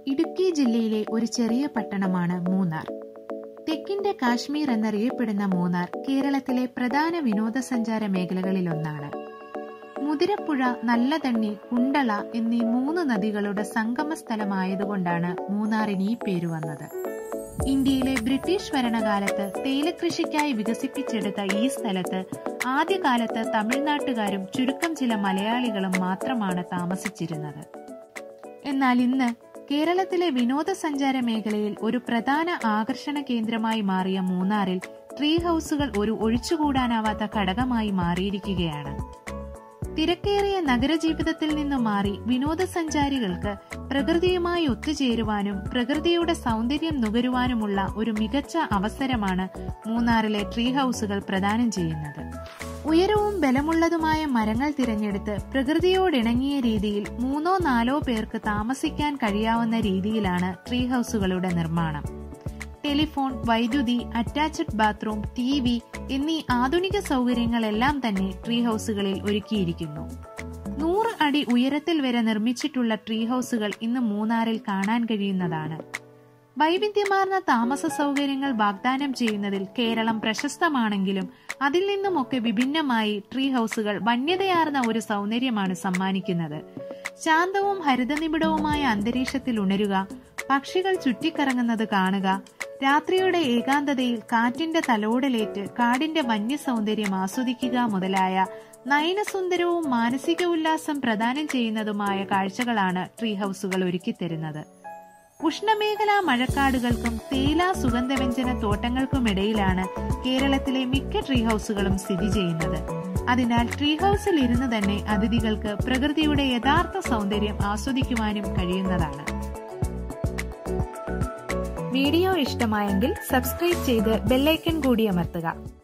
ഇടുക്കി ജില്ലയിലെ ഒരു ചെറിയ പട്ടണമാണ് മൂന്നാർ തെക്കിന്റെ കാശ്മീർ എന്നറിയപ്പെടുന്ന മൂന്നാർ കേരളത്തിലെ പ്രധാന വിനോദസഞ്ചാര മേഖലകളിലൊന്നാണ് മുതിരപ്പുഴ നല്ലതണ്ണി കുണ്ടള എന്നീ മൂന്ന് നദികളുടെ സംഗമ സ്ഥലമായതുകൊണ്ടാണ് മൂന്നാറിന് ഈ പേര് വന്നത് ഇന്ത്യയിലെ ബ്രിട്ടീഷ് ഭരണകാലത്ത് തേയിലകൃഷിക്കായി വികസിപ്പിച്ചെടുത്ത ഈ സ്ഥലത്ത് ആദ്യകാലത്ത് തമിഴ്നാട്ടുകാരും ചുരുക്കം ചില മലയാളികളും മാത്രമാണ് താമസിച്ചിരുന്നത് എന്നാൽ ഇന്ന് കേരളത്തിലെ വിനോദസഞ്ചാര മേഖലയിൽ ഒരു പ്രധാന ആകർഷണ കേന്ദ്രമായി മാറിയ മൂന്നാറിൽ ട്രീ ഹൗസുകൾ ഒരു ഒഴിച്ചുകൂടാനാവാത്ത ഘടകമായി മാറിയിരിക്കുകയാണ് തിരക്കേറിയ നഗരജീവിതത്തിൽ നിന്നു മാറി വിനോദസഞ്ചാരികൾക്ക് പ്രകൃതിയുമായി ഒത്തുചേരുവാനും പ്രകൃതിയുടെ സൗന്ദര്യം നുകരുവാനുമുള്ള ഒരു മികച്ച അവസരമാണ് മൂന്നാറിലെ ട്രീ ഹൗസുകൾ പ്രദാനം ചെയ്യുന്നത് ഉയരവും ബലമുള്ളതുമായ മരങ്ങൾ തിരഞ്ഞെടുത്ത് പ്രകൃതിയോടിണങ്ങിയ രീതിയിൽ മൂന്നോ നാലോ പേർക്ക് താമസിക്കാൻ കഴിയാവുന്ന രീതിയിലാണ് ട്രീ ഹൗസുകളുടെ നിർമ്മാണം ടെലിഫോൺ വൈദ്യുതി അറ്റാച്ച്ഡ് ബാത്റൂം ടി വി എന്നീ ആധുനിക സൗകര്യങ്ങളെല്ലാം തന്നെ ട്രീ ഹൗസുകളിൽ ഒരുക്കിയിരിക്കുന്നു നൂറ് അടി ഉയരത്തിൽ വരെ നിർമ്മിച്ചിട്ടുള്ള ട്രീ ഹൗസുകൾ ഇന്ന് മൂന്നാറിൽ കാണാൻ കഴിയുന്നതാണ് വൈവിധ്യമാർന്ന താമസ സൗകര്യങ്ങൾ വാഗ്ദാനം ചെയ്യുന്നതിൽ കേരളം പ്രശസ്തമാണെങ്കിലും അതിൽ നിന്നുമൊക്കെ വിഭിന്നമായി ട്രീ ഹൗസുകൾ വന്യതയാർന്ന ഒരു സൗന്ദര്യമാണ് സമ്മാനിക്കുന്നത് ശാന്തവും ഹരിതനിബിഡവുമായ അന്തരീക്ഷത്തിൽ ഉണരുക പക്ഷികൾ ചുറ്റിക്കറങ്ങുന്നത് കാണുക രാത്രിയുടെ ഏകാന്തതയിൽ കാറ്റിന്റെ തലോടലേറ്റ് കാടിന്റെ വന്യ സൗന്ദര്യം ആസ്വദിക്കുക മുതലായ നയനസുന്ദരവും മാനസിക ഉല്ലാസം പ്രദാനം ചെയ്യുന്നതുമായ കാഴ്ചകളാണ് ട്രീ ഹൗസുകൾ ഒരുക്കിത്തരുന്നത് ഉഷ്ണമേഖലാ മഴക്കാടുകൾക്കും തേയില സുഗന്ധവ്യഞ്ജന തോട്ടങ്ങൾക്കുമിടയിലാണ് കേരളത്തിലെ മിക്ക ട്രീ ഹൗസുകളും സ്ഥിതി ചെയ്യുന്നത് അതിനാൽ ട്രീ ഹൗസിൽ ഇരുന്ന് തന്നെ അതിഥികൾക്ക് പ്രകൃതിയുടെ യഥാർത്ഥ സൗന്ദര്യം ആസ്വദിക്കുവാനും കഴിയുന്നതാണ് വീഡിയോ ഇഷ്ടമായെങ്കിൽ സബ്സ്ക്രൈബ് ചെയ്ത് ബെല്ലൈക്കൺ കൂടി അമർത്തുക